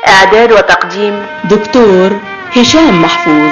إعداد وتقديم دكتور هشام محفوظ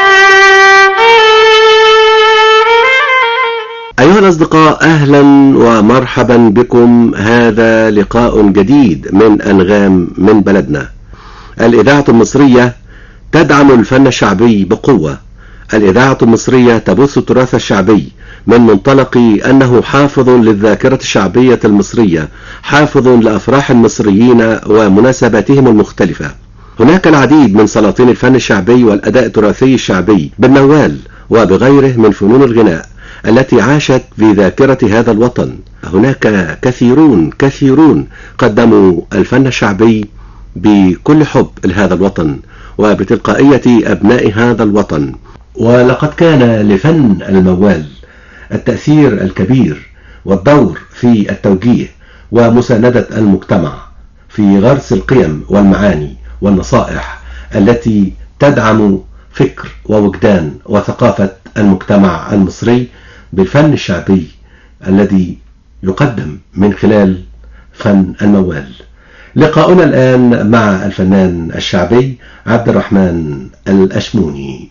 أيها الأصدقاء أهلا ومرحبا بكم هذا لقاء جديد من أنغام من بلدنا الإذاعة المصرية تدعم الفن الشعبي بقوة الإذاعة المصرية تبث التراث الشعبي من منطلق أنه حافظ للذاكرة الشعبية المصرية حافظ لأفراح المصريين ومناسباتهم المختلفة هناك العديد من سلاطين الفن الشعبي والأداء التراثي الشعبي بالنوال وبغيره من فنون الغناء التي عاشت في ذاكرة هذا الوطن هناك كثيرون كثيرون قدموا الفن الشعبي بكل حب لهذا الوطن وبتلقائية أبناء هذا الوطن ولقد كان لفن الموال التأثير الكبير والدور في التوجيه ومساندة المجتمع في غرس القيم والمعاني والنصائح التي تدعم فكر ووجدان وثقافة المجتمع المصري بالفن الشعبي الذي يقدم من خلال فن الموال لقاؤنا الآن مع الفنان الشعبي عبد الرحمن الأشموني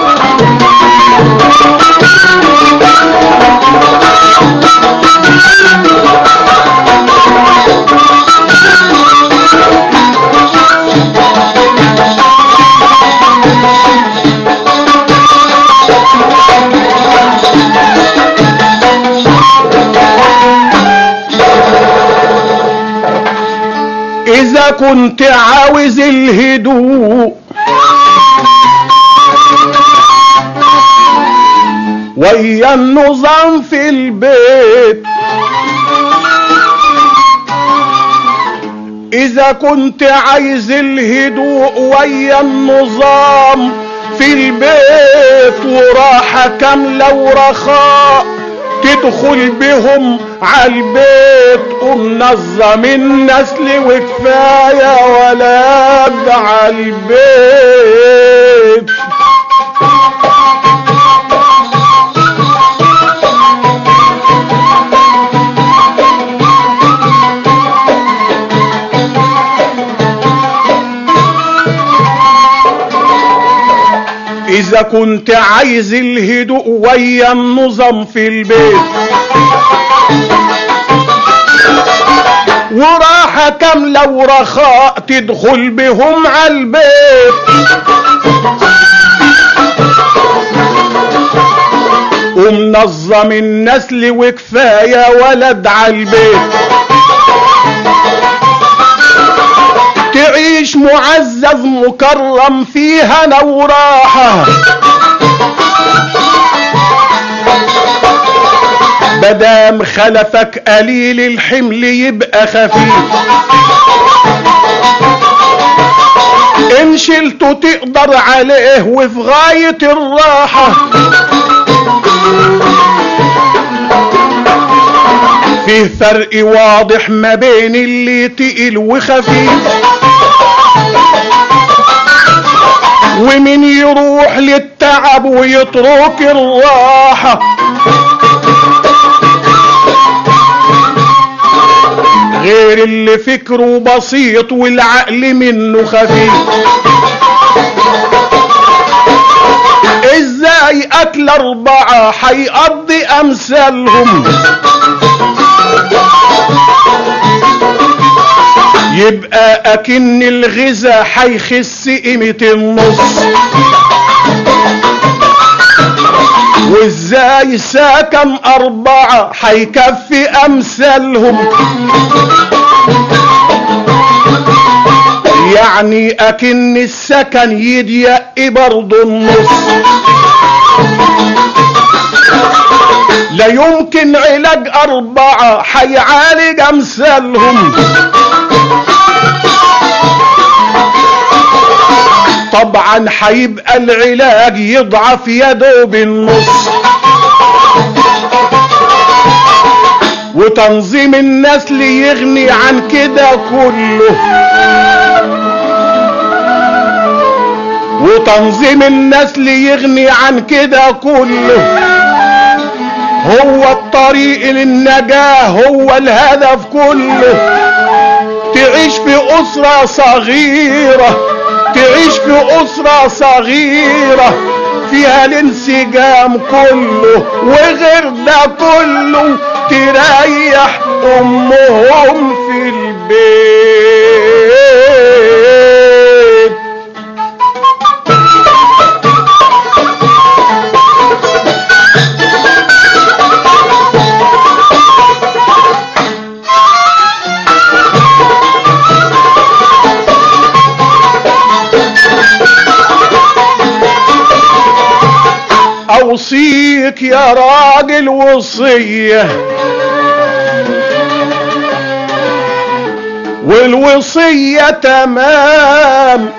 إذا كنت عاوز الهدوء ويا النظام في البيت إذا كنت عايز الهدوء ويا النظام في البيت وراحة كاملة ورخاء تدخل بهم عالبيت ومنظم النسل وكفاية ولاد عالبيت إذا كنت عايز الهدوء ويا النظام في البيت وراحة كاملة ورخاء تدخل بهم عالبيت ومنظم النسل وكفاية ولد عالبيت تعيش معزز مكرم فيها نوراحة بدام خلفك قليل الحمل يبقى خفيف ان شلته تقدر عليه وفي غاية الراحة فيه فرق واضح ما بين اللي تقيل وخفيف ومن يروح للتعب ويترك الراحة غير اللي فكره بسيط والعقل منه خفيف ازاي اكل اربعة حيقضي امثالهم يبقى اكن الغذا حيخس قيمة النص وازاي ساكن اربعة حيكفي امثالهم يعني اكن السكن يضيق برضه النص لا يمكن علاج اربعة حيعالج امثالهم طبعا هيبقى العلاج يضعف يده بالنص وتنظيم النسل يغني عن كده كله وتنظيم النسل يغني عن كده كله هو الطريق للنجاة هو الهدف كله تعيش في أسرة صغيرة تعيش في أسرة صغيرة فيها الانسجام كله وغير ده كله تريح أمهم في البيت اوصيك يا راجل وصيه والوصيه تمام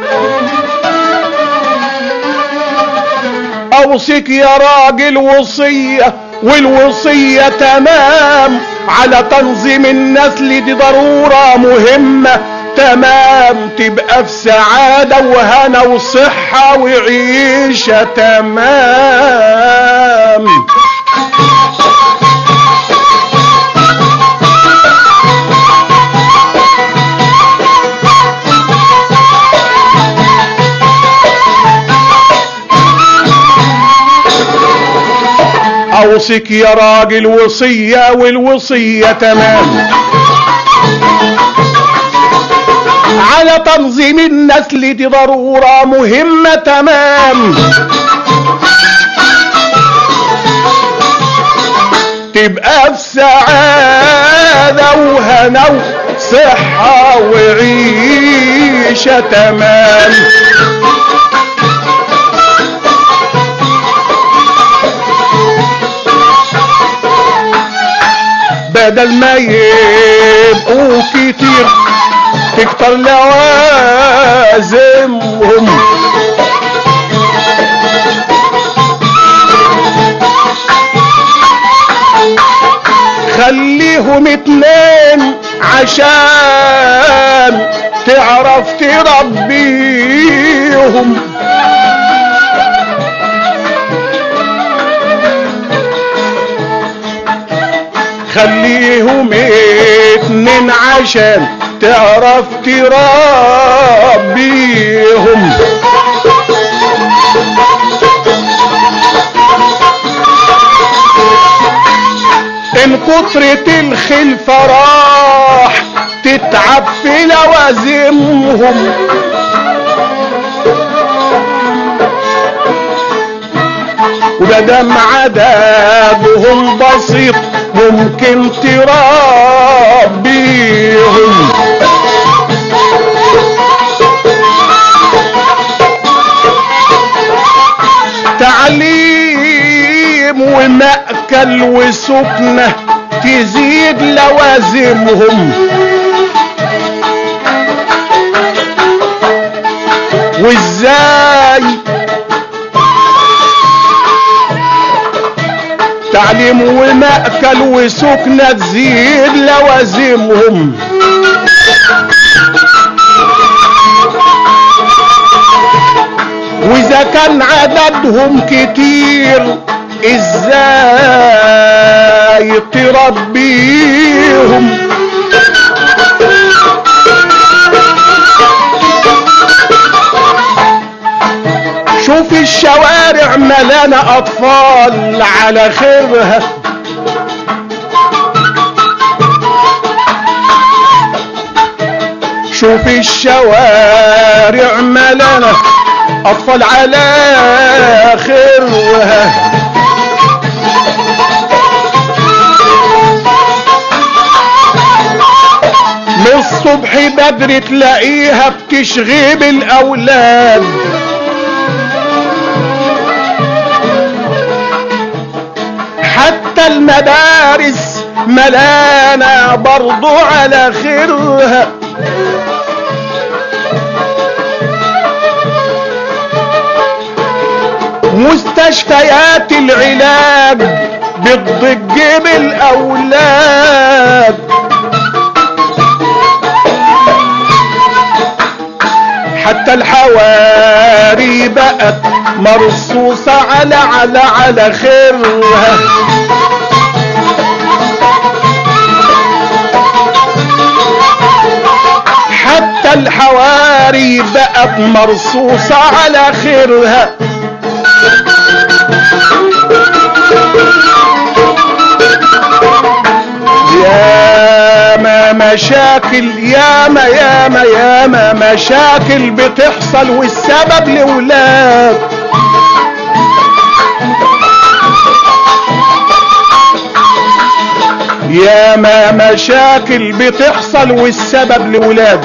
اوصيك يا راجل وصيه والوصيه تمام على تنظيم النسل دي ضروره مهمه تمام تبقى في سعادة وهنا وصحة وعيشة تمام اوصيك يا راجل وصية والوصية تمام على تنظيم النسل دي ضرورة مهمة تمام تبقى في سعادة وهنا وصحة وعيشة تمام بدل ما يبقوا كتير تكتر لوازمهم خليهم اتنين عشان تعرف تربيهم خليهم اتنين عشان تعرف تربيهم ان كترة الخلفة راح تتعب في لوازمهم ومادام عذابهم بسيط ممكن تربيهم تعليم ومأكل وسكنة تزيد لوازمهم وازاي تعليم ومأكل وسكنة تزيد لوازمهم واذا كان عددهم كتير ازاي تربيهم شوف الشوارع ملانة اطفال على خيرها شوف الشوارع ملانة اطفال على خيرها من الصبح بدري تلاقيها بتشغيب الاولاد حتى المدارس ملانة برضو على خيرها مستشفيات العلاج بتضج بالاولاد حتى الحواري بقت مرصوصة على على على خيرها حتى الحواري بقت مرصوصة على خيرها ياما مشاكل ياما ياما ياما مشاكل بتحصل والسبب لولاد ياما مشاكل بتحصل والسبب لولاد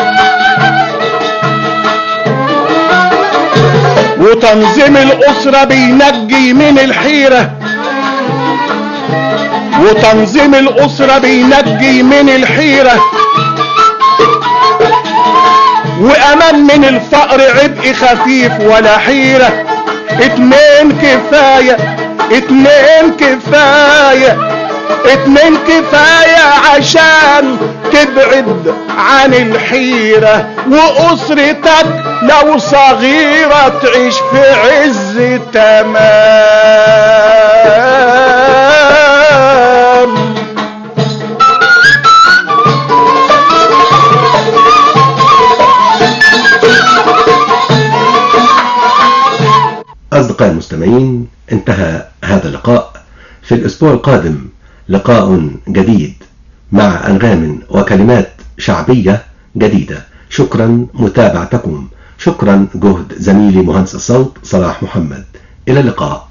وتنظيم الأسرة بينجي من الحيرة وتنظيم الأسرة بينجي من الحيرة وأمان من الفقر عبء خفيف ولا حيرة اتنين كفاية اتنين كفاية اتنين كفاية عشان تبعد عن الحيرة وأسرتك لو صغيرة تعيش في عز تمام أصدقائي المستمعين انتهى هذا اللقاء في الأسبوع القادم لقاء جديد مع أنغام وكلمات شعبية جديدة شكرا متابعتكم شكرا جهد زميلي مهندس الصوت صلاح محمد إلى اللقاء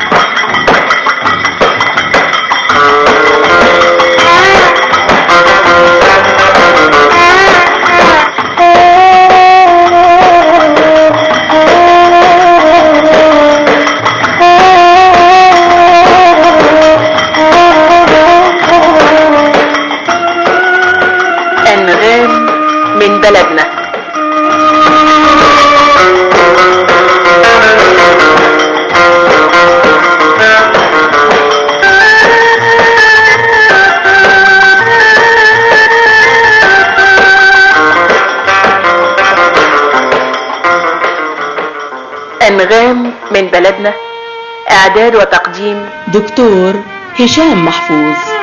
أنغام من بلدنا أنغام من بلدنا إعداد وتقديم دكتور هشام محفوظ